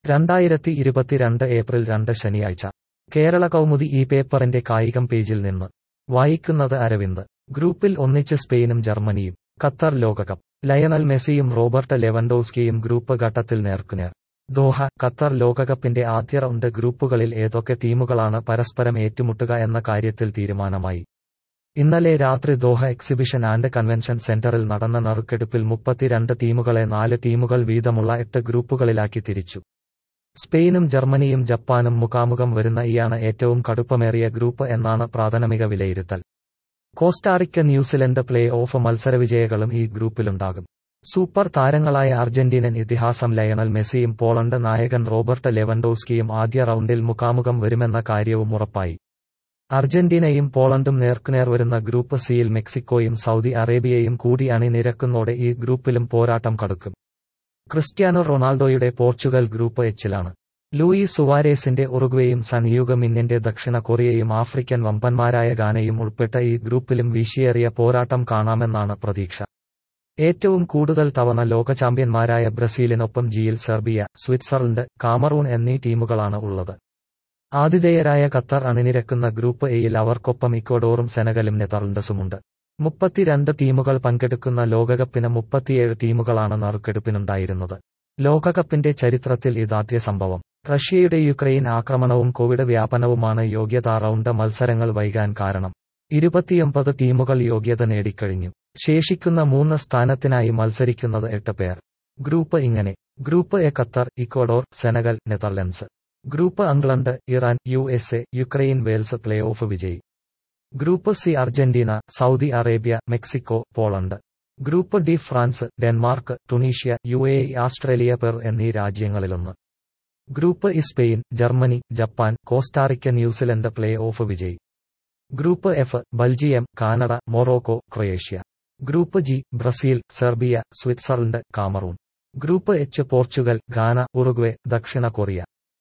രണ്ടായിരത്തി ഇരുപത്തിരണ്ട് ഏപ്രിൽ രണ്ട് ശനിയാഴ്ച കേരള കൗമുദി ഈ പേപ്പറിന്റെ കായികം പേജിൽ നിന്ന് വായിക്കുന്നത് അരവിന്ദ് ഗ്രൂപ്പിൽ ഒന്നിച്ച് സ്പെയിനും ജർമ്മനിയും ഖത്തർ ലോകകപ്പ് ലയണൽ മെസ്സിയും റോബർട്ട് ലെവൻഡോവ്സ്കിയും ഗ്രൂപ്പ് ഘട്ടത്തിൽ നേർക്കുനേർ ദോഹ ഖത്തർ ലോകകപ്പിന്റെ ആദ്യ റൗണ്ട് ഗ്രൂപ്പുകളിൽ ഏതൊക്കെ ടീമുകളാണ് പരസ്പരം ഏറ്റുമുട്ടുക എന്ന കാര്യത്തിൽ തീരുമാനമായി ഇന്നലെ രാത്രി ദോഹ എക്സിബിഷൻ ആൻഡ് കൺവെൻഷൻ സെന്ററിൽ നടന്ന നറുക്കെടുപ്പിൽ മുപ്പത്തിരണ്ട് ടീമുകളെ നാല് ടീമുകൾ വീതമുള്ള എട്ട് ഗ്രൂപ്പുകളിലാക്കി തിരിച്ചു സ്പെയിനും ജർമ്മനിയും ജപ്പാനും മുഖാമുഖം വരുന്ന ഇയാണ് ഏറ്റവും കടുപ്പമേറിയ ഗ്രൂപ്പ് എന്നാണ് പ്രാഥമിക വിലയിരുത്തൽ കോസ്റ്റാറിക്ക ന്യൂസിലൻഡ് പ്ലേ ഓഫ് മത്സരവിജയികളും ഈ ഗ്രൂപ്പിലുണ്ടാകും സൂപ്പർ താരങ്ങളായ അർജന്റീനൻ ഇതിഹാസം ലയണൽ മെസ്സിയും പോളണ്ട് നായകൻ റോബർട്ട് ലെവൻഡോവ്സ്കിയും ആദ്യ റൗണ്ടിൽ മുഖാമുഖം വരുമെന്ന കാര്യവും ഉറപ്പായി അർജന്റീനയും പോളണ്ടും നേർക്കുനേർ വരുന്ന ഗ്രൂപ്പ് സിയിൽ മെക്സിക്കോയും സൗദി അറേബ്യയും കൂടി അണിനിരക്കുന്നതോടെ ഈ ഗ്രൂപ്പിലും പോരാട്ടം കടുക്കും ക്രിസ്ത്യാനോ റൊണാൾഡോയുടെ പോർച്ചുഗൽ ഗ്രൂപ്പ് എച്ചിലാണ് ലൂയി സുവാരേസിന്റെ ഉറുഗ്വേയും സൻയുഗ മിന്നിന്റെ ദക്ഷിണ കൊറിയയും ആഫ്രിക്കൻ വമ്പന്മാരായ ഗാനയും ഉൾപ്പെട്ട ഈ ഗ്രൂപ്പിലും വീശിയേറിയ പോരാട്ടം കാണാമെന്നാണ് പ്രതീക്ഷ ഏറ്റവും കൂടുതൽ തവണ ലോക ചാമ്പ്യന്മാരായ ബ്രസീലിനൊപ്പം ജിയിൽ സെർബിയ സ്വിറ്റ്സർലൻഡ് കാമറൂൺ എന്നീ ടീമുകളാണ് ഉള്ളത് ആതിഥേയരായ ഖത്തർ അണിനിരക്കുന്ന ഗ്രൂപ്പ് എയിൽ അവർക്കൊപ്പം ഇക്വഡോറും സെനഗലും നെതർലൻഡസുമുണ്ട് മുപ്പത്തിരണ്ട് ടീമുകൾ പങ്കെടുക്കുന്ന ലോകകപ്പിന് മുപ്പത്തിയേഴ് ടീമുകളാണ് നറുക്കെടുപ്പിനുണ്ടായിരുന്നത് ലോകകപ്പിന്റെ ചരിത്രത്തിൽ ഇതാദ്യ സംഭവം റഷ്യയുടെ യുക്രൈൻ ആക്രമണവും കോവിഡ് വ്യാപനവുമാണ് യോഗ്യതാ റൗണ്ട് മത്സരങ്ങൾ വൈകാൻ കാരണം ഇരുപത്തിയൊമ്പത് ടീമുകൾ യോഗ്യത നേടിക്കഴിഞ്ഞു ശേഷിക്കുന്ന മൂന്ന് സ്ഥാനത്തിനായി മത്സരിക്കുന്നത് എട്ട് പേർ ഗ്രൂപ്പ് ഇങ്ങനെ group A Qatar Ecuador Senegal Netherlands group England Iran U S A Ukraine Wales play off വിജയി group C Argentina Saudi Arabia Mexico Poland group D France Denmark Tunisia U A Australia Peru എന്നീ രാജ്യങ്ങളിലൊന്ന് group E Spain Germany Japan Costa Rica New Zealand play off വിജയി group F Belgium Canada Morocco Croatia group G Brazil Serbia Switzerland Cameroon group H Portugal Ghana Uruguay ദക്ഷിണ Korea